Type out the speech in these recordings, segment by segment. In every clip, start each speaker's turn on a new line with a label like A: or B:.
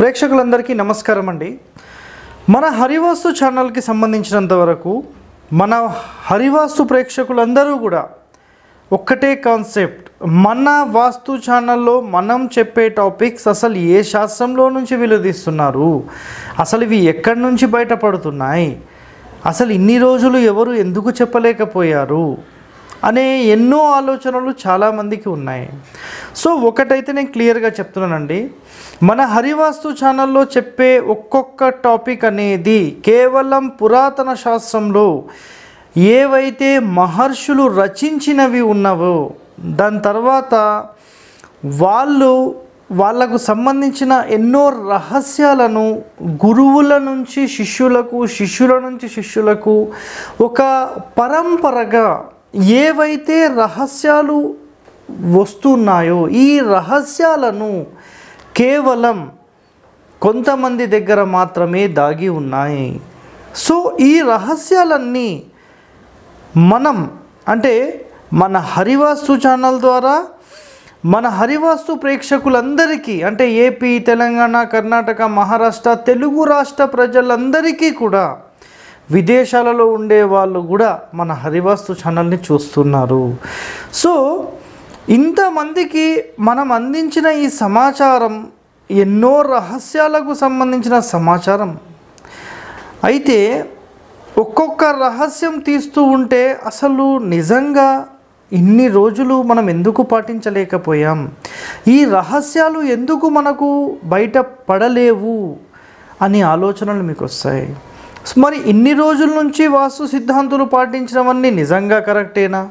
A: ప్రేక్షకులందరికీ నమస్కారం అండి మన హరివాస్తు ఛానల్కి సంబంధించినంత వరకు మన హరివాస్తు ప్రేక్షకులందరూ కూడా ఒక్కటే కాన్సెప్ట్ మన వాస్తు ఛానల్లో మనం చెప్పే టాపిక్స్ అసలు ఏ శాస్త్రంలో నుంచి వెలుదీస్తున్నారు అసలు ఇవి ఎక్కడి నుంచి బయటపడుతున్నాయి అసలు ఇన్ని రోజులు ఎవరు ఎందుకు చెప్పలేకపోయారు అనే ఎన్నో ఆలోచనలు చాలామందికి ఉన్నాయి సో ఒకటైతే నేను క్లియర్గా చెప్తున్నానండి మన హరివాస్తు ఛానల్లో చెప్పే ఒక్కొక్క టాపిక్ అనేది కేవలం పురాతన శాస్త్రంలో ఏవైతే మహర్షులు రచించినవి ఉన్నవో దాని తర్వాత వాళ్ళు వాళ్ళకు సంబంధించిన ఎన్నో రహస్యాలను గురువుల నుంచి శిష్యులకు శిష్యుల నుంచి శిష్యులకు ఒక పరంపరగా ఏవైతే రహస్యాలు వస్తున్నాయో ఈ రహస్యాలను కేవలం కొంతమంది దగ్గర మాత్రమే దాగి ఉన్నాయి సో ఈ రహస్యాలన్నీ మనం అంటే మన హరివాస్తు ఛానల్ ద్వారా మన హరివాస్తు ప్రేక్షకులందరికీ అంటే ఏపీ తెలంగాణ కర్ణాటక మహారాష్ట్ర తెలుగు రాష్ట్ర ప్రజలందరికీ కూడా విదేశాలలో ఉండే వాళ్ళు కూడా మన హరివాస్తు ఛానల్ని చూస్తున్నారు సో ఇంతమందికి మనం అందించిన ఈ సమాచారం ఎన్నో రహస్యాలకు సంబంధించిన సమాచారం అయితే ఒక్కొక్క రహస్యం తీస్తూ ఉంటే అసలు నిజంగా ఇన్ని రోజులు మనం ఎందుకు పాటించలేకపోయాం ఈ రహస్యాలు ఎందుకు మనకు బయట పడలేవు అని ఆలోచనలు మీకు వస్తాయి మరి ఇన్ని రోజుల నుంచి వాస్తు సిద్ధాంతులు పాటించడమన్నీ నిజంగా కరెక్టేనా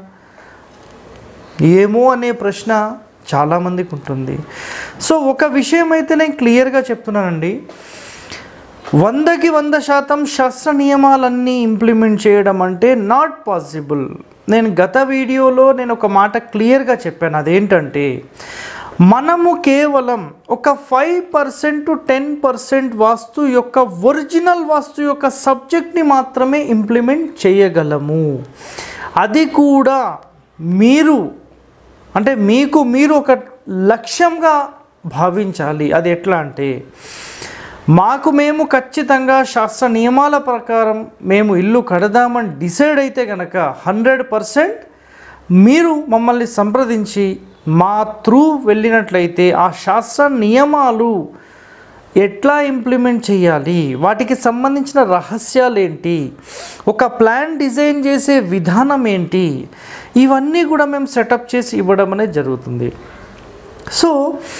A: ఏమో అనే ప్రశ్న చాలామందికి ఉంటుంది సో ఒక విషయం అయితే నేను క్లియర్గా చెప్తున్నానండి వందకి వంద శాతం శాస్త్ర నియమాలన్నీ ఇంప్లిమెంట్ చేయడం అంటే నాట్ పాసిబుల్ నేను గత వీడియోలో నేను ఒక మాట క్లియర్గా చెప్పాను అదేంటంటే మనము కేవలం ఒక five percent to ten percent vastu యొక్క ఒరిజినల్ వాస్తు యొక్క సబ్జెక్ట్ని మాత్రమే ఇంప్లిమెంట్ చేయగలము అది కూడా మీరు అంటే మీకు మీరు ఒక లక్ష్యంగా భావించాలి అది ఎట్లా అంటే మాకు మేము ఖచ్చితంగా శాస్త్ర నియమాల ప్రకారం మేము ఇల్లు కడదామని డిసైడ్ అయితే కనుక హండ్రెడ్ పర్సెంట్ మీరు మమ్మల్ని సంప్రదించి మా త్రూ వెళ్ళినట్లయితే ఆ శాస్త్ర నియమాలు ఎట్లా ఇంప్లిమెంట్ చేయాలి వాటికి సంబంధించిన రహస్యాలు ఏంటి ఒక ప్లాన్ డిజైన్ చేసే విధానం ఏంటి ఇవన్నీ కూడా మేము సెటప్ చేసి ఇవ్వడం అనేది జరుగుతుంది సో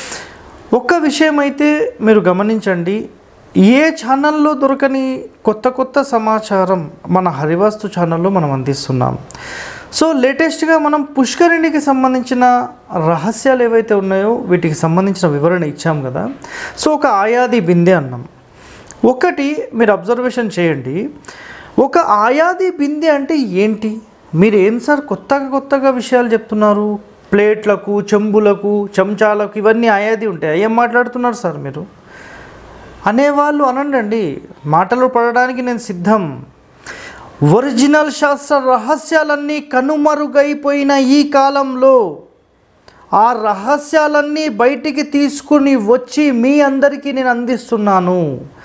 A: ఒక్క విషయం అయితే మీరు గమనించండి ఏ ఛానల్లో దొరకని కొత్త కొత్త సమాచారం మన హరివాస్తు ఛానల్లో మనం అందిస్తున్నాం సో లేటెస్ట్గా మనం పుష్కరిణికి సంబంధించిన రహస్యాలు ఏవైతే ఉన్నాయో వీటికి సంబంధించిన వివరణ ఇచ్చాం కదా సో ఒక ఆయాది బిందె అన్నాం ఒకటి మీరు అబ్జర్వేషన్ చేయండి ఒక ఆయాది బిందె అంటే ఏంటి మీరు ఏం సార్ కొత్తగా కొత్తగా విషయాలు చెప్తున్నారు ప్లేట్లకు చెంబులకు చెంచాలకు ఇవన్నీ ఆయాది ఉంటాయి ఏం మాట్లాడుతున్నారు సార్ మీరు అనేవాళ్ళు అనండి మాటలు పడడానికి నేను సిద్ధం ఒరిజినల్ శాస్త్ర రహస్యాలన్నీ కనుమరుగైపోయిన ఈ కాలంలో ఆ రహస్యాలన్నీ బయటికి తీసుకుని వచ్చి మీ అందరికీ నేను అందిస్తున్నాను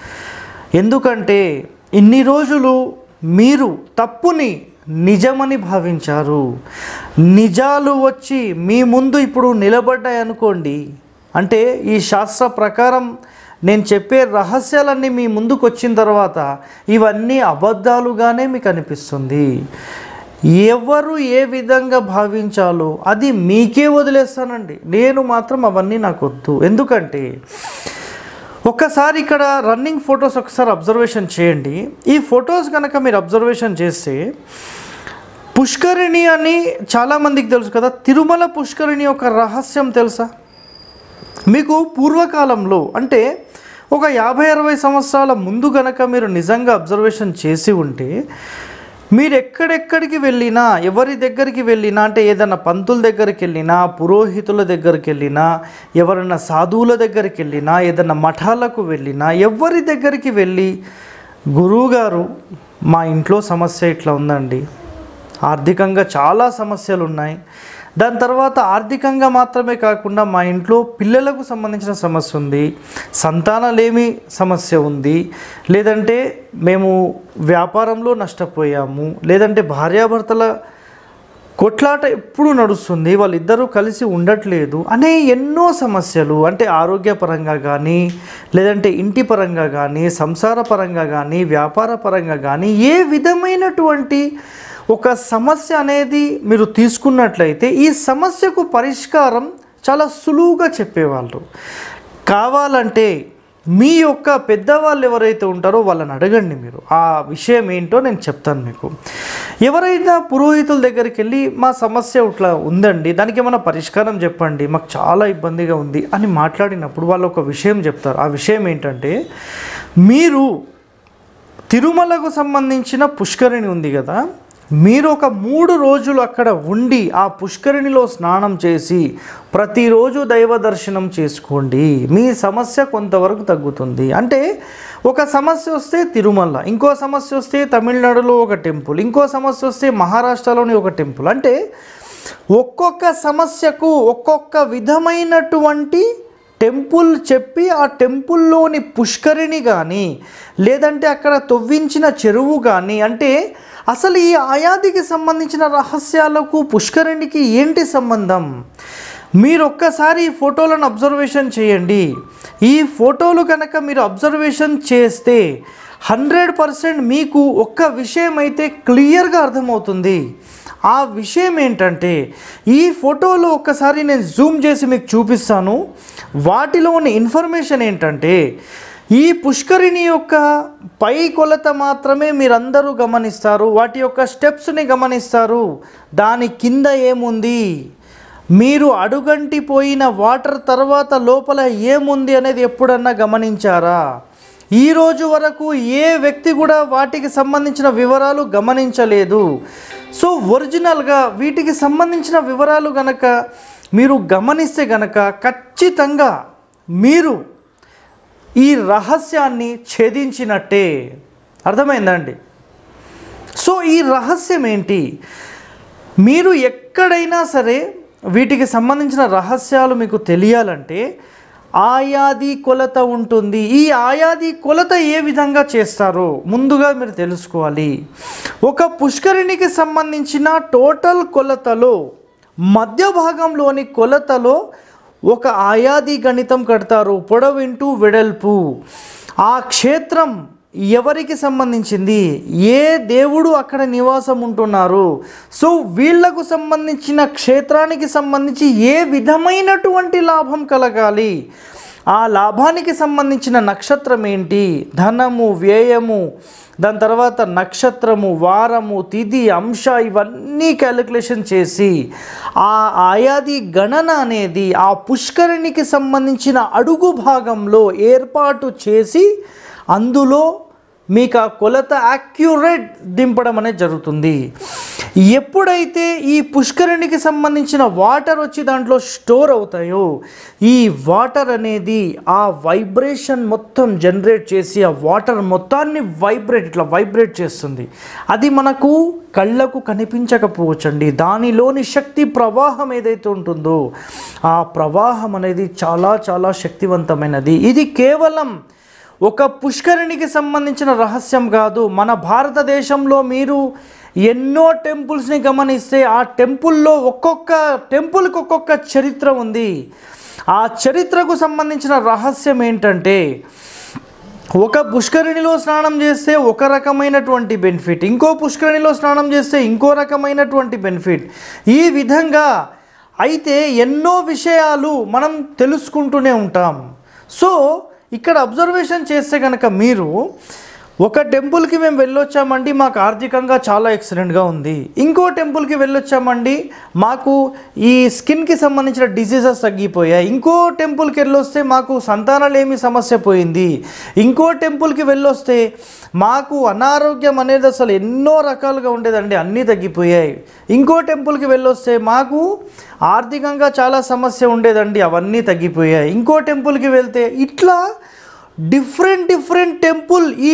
A: ఎందుకంటే ఇన్ని రోజులు మీరు తప్పుని నిజమని భావించారు నిజాలు వచ్చి మీ ముందు ఇప్పుడు నిలబడ్డాయి అనుకోండి అంటే ఈ శాస్త్ర ప్రకారం నేను చెప్పే రహస్యాలన్నీ మీ ముందుకు వచ్చిన తర్వాత ఇవన్నీ అబద్ధాలుగానే మీకు అనిపిస్తుంది ఎవరు ఏ విధంగా భావించాలో అది మీకే వదిలేస్తానండి నేను మాత్రం అవన్నీ నాకు వద్దు ఎందుకంటే ఒక్కసారి ఇక్కడ రన్నింగ్ ఫొటోస్ ఒకసారి అబ్జర్వేషన్ చేయండి ఈ ఫొటోస్ కనుక మీరు అబ్జర్వేషన్ చేస్తే పుష్కరిణి అని చాలామందికి తెలుసు కదా తిరుమల పుష్కరిణి యొక్క రహస్యం తెలుసా మీకు పూర్వకాలంలో అంటే ఒక యాభై అరవై సంవత్సరాల ముందు గనక మీరు నిజంగా అబ్జర్వేషన్ చేసి ఉంటే మీరు ఎక్కడెక్కడికి వెళ్ళినా ఎవరి దగ్గరికి వెళ్ళినా అంటే ఏదైనా పంతుల దగ్గరికి వెళ్ళినా పురోహితుల దగ్గరికి వెళ్ళినా ఎవరైనా సాధువుల దగ్గరికి వెళ్ళినా ఏదైనా మఠాలకు వెళ్ళినా ఎవరి దగ్గరికి వెళ్ళి గురువుగారు మా ఇంట్లో సమస్య ఇట్లా ఉందండి ఆర్థికంగా చాలా సమస్యలు ఉన్నాయి దాని తర్వాత ఆర్థికంగా మాత్రమే కాకుండా మా ఇంట్లో పిల్లలకు సంబంధించిన సమస్య ఉంది సంతానలేమి సమస్య ఉంది లేదంటే మేము వ్యాపారంలో నష్టపోయాము లేదంటే భార్యాభర్తల కొట్లాట ఎప్పుడు నడుస్తుంది వాళ్ళిద్దరూ కలిసి ఉండట్లేదు అనే ఎన్నో సమస్యలు అంటే ఆరోగ్యపరంగా కానీ లేదంటే ఇంటి పరంగా కానీ సంసార పరంగా కానీ వ్యాపార పరంగా కానీ ఏ విధమైనటువంటి ఒక సమస్య అనేది మీరు తీసుకున్నట్లయితే ఈ సమస్యకు పరిష్కారం చాలా సులువుగా చెప్పేవాళ్ళు కావాలంటే మీ యొక్క పెద్దవాళ్ళు ఎవరైతే ఉంటారో వాళ్ళని అడగండి మీరు ఆ విషయం ఏంటో నేను చెప్తాను మీకు ఎవరైనా పురోహితుల దగ్గరికి వెళ్ళి మా సమస్య ఇట్లా ఉందండి దానికి ఏమైనా పరిష్కారం చెప్పండి మాకు చాలా ఇబ్బందిగా ఉంది అని మాట్లాడినప్పుడు వాళ్ళు ఒక విషయం చెప్తారు ఆ విషయం ఏంటంటే మీరు తిరుమలకు సంబంధించిన పుష్కరిణి ఉంది కదా మీరు ఒక మూడు రోజులు అక్కడ ఉండి ఆ పుష్కరిణిలో స్నానం చేసి ప్రతిరోజు దైవ దర్శనం చేసుకోండి మీ సమస్య కొంతవరకు తగ్గుతుంది అంటే ఒక సమస్య వస్తే తిరుమల ఇంకో సమస్య వస్తే తమిళనాడులో ఒక టెంపుల్ ఇంకో సమస్య వస్తే మహారాష్ట్రలోని ఒక టెంపుల్ అంటే ఒక్కొక్క సమస్యకు ఒక్కొక్క విధమైనటువంటి టెంపుల్ చెప్పి ఆ టెంపుల్లోని పుష్కరిణి కానీ లేదంటే అక్కడ తవ్వించిన చెరువు కానీ అంటే అసలు ఈ ఆయాదికి సంబంధించిన రహస్యాలకు పుష్కరిణికి ఏంటి సంబంధం మీరు ఒక్కసారి ఈ ఫోటోలను అబ్జర్వేషన్ చేయండి ఈ ఫోటోలు కనుక మీరు అబ్జర్వేషన్ చేస్తే హండ్రెడ్ పర్సెంట్ మీకు ఒక్క విషయం అయితే క్లియర్గా అర్థమవుతుంది ఆ విషయం ఏంటంటే ఈ ఫోటోలో ఒక్కసారి నేను జూమ్ చేసి మీకు చూపిస్తాను వాటిలోని ఇన్ఫర్మేషన్ ఏంటంటే ఈ పుష్కరిణి యొక్క పై కొలత మాత్రమే మీరందరూ గమనిస్తారు వాటి యొక్క స్టెప్స్ని గమనిస్తారు దాని కింద ఏముంది మీరు అడుగంటిపోయిన వాటర్ తర్వాత లోపల ఏముంది అనేది ఎప్పుడన్నా గమనించారా ఈ రోజు వరకు ఏ వ్యక్తి కూడా వాటికి సంబంధించిన వివరాలు గమనించలేదు సో ఒరిజినల్గా వీటికి సంబంధించిన వివరాలు గనక మీరు గమనిస్తే గనక ఖచ్చితంగా మీరు ఈ రహస్యాన్ని ఛేదించినట్టే అర్థమైందండి సో ఈ రహస్యం ఏంటి మీరు ఎక్కడైనా సరే వీటికి సంబంధించిన రహస్యాలు మీకు తెలియాలంటే ఆయాది కొలత ఉంటుంది ఈ ఆయాది కొలత ఏ విధంగా చేస్తారో ముందుగా మీరు తెలుసుకోవాలి ఒక పుష్కరిణికి సంబంధించిన టోటల్ కొలతలో మధ్య భాగంలోని కొలతలో ఒక ఆయాది గణితం కడతారు పొడవు ఇంటూ వెడల్పు ఆ క్షేత్రం ఎవరికి సంబంధించింది ఏ దేవుడు అక్కడ నివాసం ఉంటున్నారు సో వీళ్లకు సంబంధించిన క్షేత్రానికి సంబంధించి ఏ విధమైనటువంటి లాభం కలగాలి ఆ లాభానికి సంబంధించిన నక్షత్రం ఏంటి ధనము వ్యయము దాని తర్వాత నక్షత్రము వారము తిథి అంశ ఇవన్నీ క్యాలిక్యులేషన్ చేసి ఆ ఆయాది గణన అనేది ఆ పుష్కరిణికి సంబంధించిన అడుగు భాగంలో ఏర్పాటు చేసి అందులో మీకు ఆ కొలత యాక్యురేట్ దింపడం అనేది జరుగుతుంది ఎప్పుడైతే ఈ పుష్కరిణికి సంబంధించిన వాటర్ వచ్చి దాంట్లో స్టోర్ అవుతాయో ఈ వాటర్ అనేది ఆ వైబ్రేషన్ మొత్తం జనరేట్ చేసి ఆ వాటర్ మొత్తాన్ని వైబ్రేట్ ఇట్లా వైబ్రేట్ చేస్తుంది అది మనకు కళ్ళకు కనిపించకపోవచ్చండి దానిలోని శక్తి ప్రవాహం ఏదైతే ఉంటుందో ఆ ప్రవాహం అనేది చాలా చాలా శక్తివంతమైనది ఇది కేవలం ఒక పుష్కరిణికి సంబంధించిన రహస్యం కాదు మన భారతదేశంలో మీరు ఎన్నో టెంపుల్స్ని గమనిస్తే ఆ టెంపుల్లో ఒక్కొక్క టెంపుల్కి ఒక్కొక్క చరిత్ర ఉంది ఆ చరిత్రకు సంబంధించిన రహస్యం ఏంటంటే ఒక పుష్కరిణిలో స్నానం చేస్తే ఒక రకమైనటువంటి బెనిఫిట్ ఇంకో పుష్కరిణిలో స్నానం చేస్తే ఇంకో రకమైనటువంటి బెనిఫిట్ ఈ విధంగా అయితే ఎన్నో విషయాలు మనం తెలుసుకుంటూనే ఉంటాం సో ఇక్కడ అబ్జర్వేషన్ చేస్తే కనుక మీరు ఒక టెంపుల్కి మేము వెళ్ళొచ్చామండి మాకు ఆర్థికంగా చాలా ఎక్సలెంట్గా ఉంది ఇంకో టెంపుల్కి వెళ్ళొచ్చామండి మాకు ఈ స్కిన్కి సంబంధించిన డిసీజెస్ తగ్గిపోయాయి ఇంకో టెంపుల్కి వెళ్ళొస్తే మాకు సంతానలేమి సమస్య పోయింది ఇంకో టెంపుల్కి వెళ్ళొస్తే మాకు అనారోగ్యం అనేది అసలు ఎన్నో రకాలుగా ఉండేదండి అన్నీ తగ్గిపోయాయి ఇంకో టెంపుల్కి వెళ్ళొస్తే మాకు ఆర్థికంగా చాలా సమస్య ఉండేదండి అవన్నీ తగ్గిపోయాయి ఇంకో టెంపుల్కి వెళ్తే ఇట్లా డిఫరెంట్ డిఫరెంట్ టెంపుల్ ఈ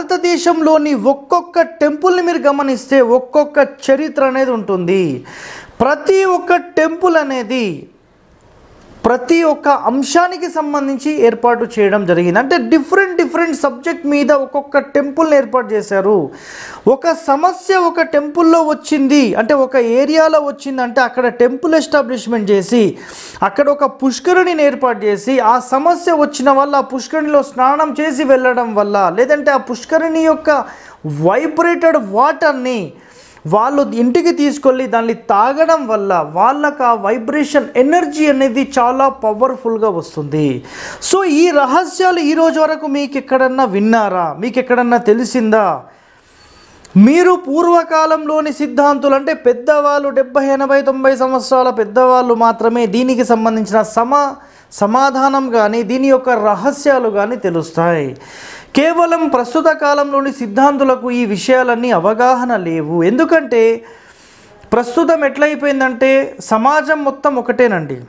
A: భారతదేశంలోని ఒక్కొక్క టెంపుల్ని మీరు గమనిస్తే ఒక్కొక్క చరిత్ర అనేది ఉంటుంది ప్రతి ఒక్క టెంపుల్ అనేది ప్రతి ఒక్క అంశానికి సంబంధించి ఏర్పాటు చేయడం జరిగింది అంటే డిఫరెంట్ డిఫరెంట్ సబ్జెక్ట్ మీద ఒక్కొక్క టెంపుల్ని ఏర్పాటు చేశారు ఒక సమస్య ఒక టెంపుల్లో వచ్చింది అంటే ఒక ఏరియాలో వచ్చింది అంటే అక్కడ టెంపుల్ ఎస్టాబ్లిష్మెంట్ చేసి అక్కడ ఒక పుష్కరిణిని ఏర్పాటు చేసి ఆ సమస్య వచ్చిన వల్ల ఆ పుష్కరిణిలో స్నానం చేసి వెళ్ళడం వల్ల లేదంటే ఆ పుష్కరిణి యొక్క వైబ్రేటెడ్ వాటర్ని వాళ్ళు ఇంటికి తీసుకెళ్ళి దాన్ని తాగడం వల్ల వాళ్ళకు ఆ వైబ్రేషన్ ఎనర్జీ అనేది చాలా పవర్ఫుల్గా వస్తుంది సో ఈ రహస్యాలు ఈ రోజు వరకు మీకు ఎక్కడన్నా విన్నారా మీకు ఎక్కడన్నా తెలిసిందా మీరు పూర్వకాలంలోని సిద్ధాంతులు అంటే పెద్దవాళ్ళు డెబ్బై ఎనభై తొంభై సంవత్సరాల పెద్దవాళ్ళు మాత్రమే దీనికి సంబంధించిన సమా సమాధానం కానీ దీని యొక్క రహస్యాలు కానీ తెలుస్తాయి కేవలం ప్రస్తుత కాలంలోని సిద్ధాంతులకు ఈ విషయాలన్నీ అవగాహన లేవు ఎందుకంటే ప్రస్తుతం ఎట్లయిపోయిందంటే సమాజం మొత్తం ఒకటేనండి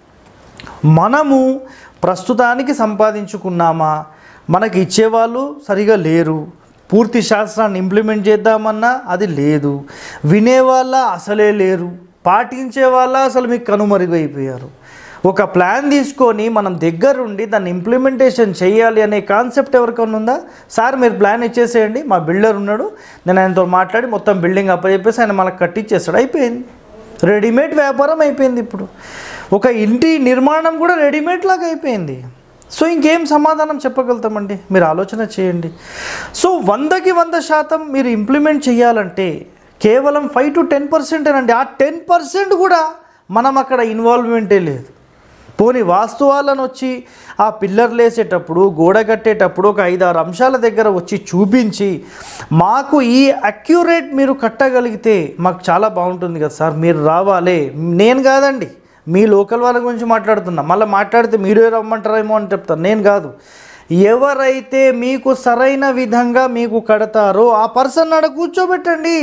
A: మనము ప్రస్తుతానికి సంపాదించుకున్నామా మనకి ఇచ్చేవాళ్ళు సరిగా లేరు పూర్తి శాస్త్రాన్ని ఇంప్లిమెంట్ చేద్దామన్నా అది లేదు వినేవాళ్ళ అసలే లేరు పాటించే వాళ్ళ అసలు మీకు కనుమరుగైపోయారు ఒక ప్లాన్ తీసుకొని మనం దగ్గరుండి దాన్ని ఇంప్లిమెంటేషన్ చేయాలి అనే కాన్సెప్ట్ ఎవరికైనా ఉందా సార్ మీరు ప్లాన్ ఇచ్చేసేయండి మా బిల్డర్ ఉన్నాడు నేను ఆయనతో మాట్లాడి మొత్తం బిల్డింగ్ అప్పచెప్పేసి ఆయన మనకు కట్టించేస్తాడు అయిపోయింది రెడీమేడ్ వ్యాపారం అయిపోయింది ఇప్పుడు ఒక ఇంటి నిర్మాణం కూడా రెడీమేడ్ లాగా అయిపోయింది సో ఇంకేం సమాధానం చెప్పగలుగుతామండి మీరు ఆలోచన చేయండి సో వందకి వంద శాతం మీరు ఇంప్లిమెంట్ చేయాలంటే కేవలం ఫైవ్ టు టెన్ పర్సెంటేనండి ఆ టెన్ పర్సెంట్ కూడా మనం అక్కడ ఇన్వాల్వ్మెంటే లేదు పోని వాస్తవాలను వచ్చి ఆ పిల్లర్లు వేసేటప్పుడు గోడ కట్టేటప్పుడు ఒక ఐదారు అంశాల దగ్గర వచ్చి చూపించి మాకు ఈ అక్యురేట్ మీరు కట్టగలిగితే మాకు చాలా బాగుంటుంది కదా సార్ మీరు రావాలి నేను కాదండి మీ లోకల్ వాళ్ళ గురించి మాట్లాడుతున్నా మళ్ళీ మాట్లాడితే మీరే రమ్మంటారేమో అని చెప్తాను నేను కాదు ఎవరైతే మీకు సరైన విధంగా మీకు కడతారో ఆ పర్సన్ ఆడ కూర్చోబెట్టండి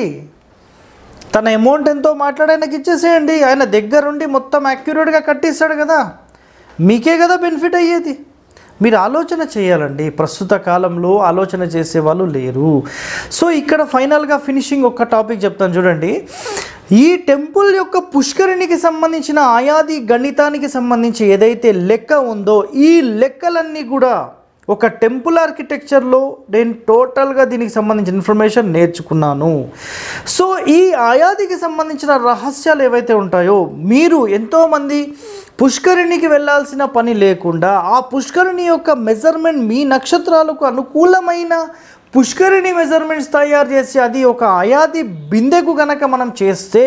A: తన అమౌంట్ ఎంతో మాట్లాడి ఆయనకి ఇచ్చేసేయండి ఆయన దగ్గరుండి మొత్తం యాక్యురేట్గా కట్టిస్తాడు కదా మీకే కదా బెనిఫిట్ అయ్యేది మీరు ఆలోచన చేయాలండి ప్రస్తుత కాలంలో ఆలోచన చేసే వాళ్ళు లేరు సో ఇక్కడ ఫైనల్గా ఫినిషింగ్ ఒక టాపిక్ చెప్తాను చూడండి ఈ టెంపుల్ యొక్క పుష్కరిణికి సంబంధించిన ఆయాది గణితానికి సంబంధించి ఏదైతే లెక్క ఉందో ఈ లెక్కలన్నీ కూడా ఒక టెంపుల్ ఆర్కిటెక్చర్లో నేను టోటల్గా దీనికి సంబంధించిన ఇన్ఫర్మేషన్ నేర్చుకున్నాను సో ఈ ఆయాదికి సంబంధించిన రహస్యాలు ఏవైతే ఉంటాయో మీరు ఎంతోమంది పుష్కరిణికి వెళ్ళాల్సిన పని లేకుండా ఆ పుష్కరిణి యొక్క మెజర్మెంట్ మీ నక్షత్రాలకు అనుకూలమైన పుష్కరిణి మెజర్మెంట్స్ తయారు చేసి అది ఒక ఆయాది బిందెకు గనక మనం చేస్తే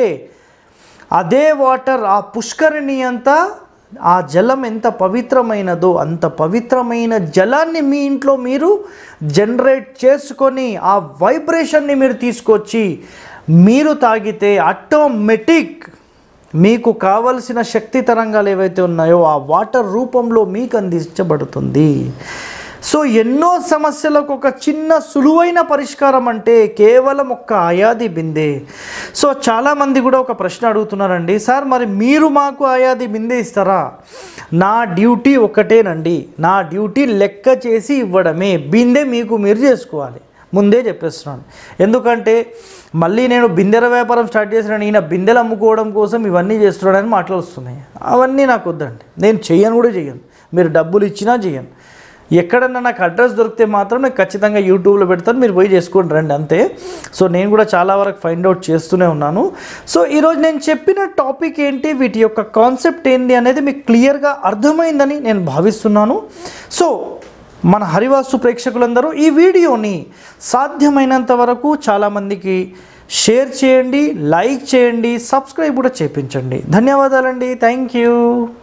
A: అదే వాటర్ ఆ పుష్కరిణి అంతా ఆ జలం ఎంత పవిత్రమైనదో అంత పవిత్రమైన జలాన్ని మీ ఇంట్లో మీరు జనరేట్ చేసుకొని ఆ వైబ్రేషన్ని మీరు తీసుకొచ్చి మీరు తాగితే ఆటోమేటిక్ మీకు కావలసిన శక్తి తరంగాలు ఏవైతే ఉన్నాయో ఆ వాటర్ రూపంలో మీకు అందించబడుతుంది సో ఎన్నో సమస్యలకు ఒక చిన్న సులువైన పరిష్కారం అంటే కేవలం ఒక్క ఆయాది బిందె సో చాలామంది కూడా ఒక ప్రశ్న అడుగుతున్నారండి సార్ మరి మీరు మాకు ఆయాది బిందె ఇస్తారా నా డ్యూటీ ఒకటేనండి నా డ్యూటీ లెక్క చేసి ఇవ్వడమే బిందె మీకు మీరు చేసుకోవాలి ముందే చెప్పేస్తున్నాను ఎందుకంటే మళ్ళీ నేను బిందెల వ్యాపారం స్టార్ట్ చేసిన ఈయన బిందెలు అమ్ముకోవడం కోసం ఇవన్నీ చేస్తున్నాడని మాటలు వస్తున్నాయి అవన్నీ నాకు వద్దండి నేను చెయ్యను కూడా చెయ్యను మీరు డబ్బులు ఇచ్చినా చెయ్యను ఎక్కడన్నా నాకు అడ్రస్ దొరికితే మాత్రం నేను ఖచ్చితంగా యూట్యూబ్లో పెడతాను మీరు పోయి చేసుకోండి రండి అంతే సో నేను కూడా చాలా వరకు ఫైండ్ అవుట్ చేస్తూనే ఉన్నాను సో ఈరోజు నేను చెప్పిన టాపిక్ ఏంటి వీటి యొక్క కాన్సెప్ట్ ఏంటి అనేది మీకు క్లియర్గా అర్థమైందని నేను భావిస్తున్నాను సో మన హరివాస్తు ప్రేక్షకులందరూ ఈ వీడియోని సాధ్యమైనంత వరకు చాలామందికి షేర్ చేయండి లైక్ చేయండి సబ్స్క్రైబ్ కూడా చేయించండి ధన్యవాదాలండి థ్యాంక్ యూ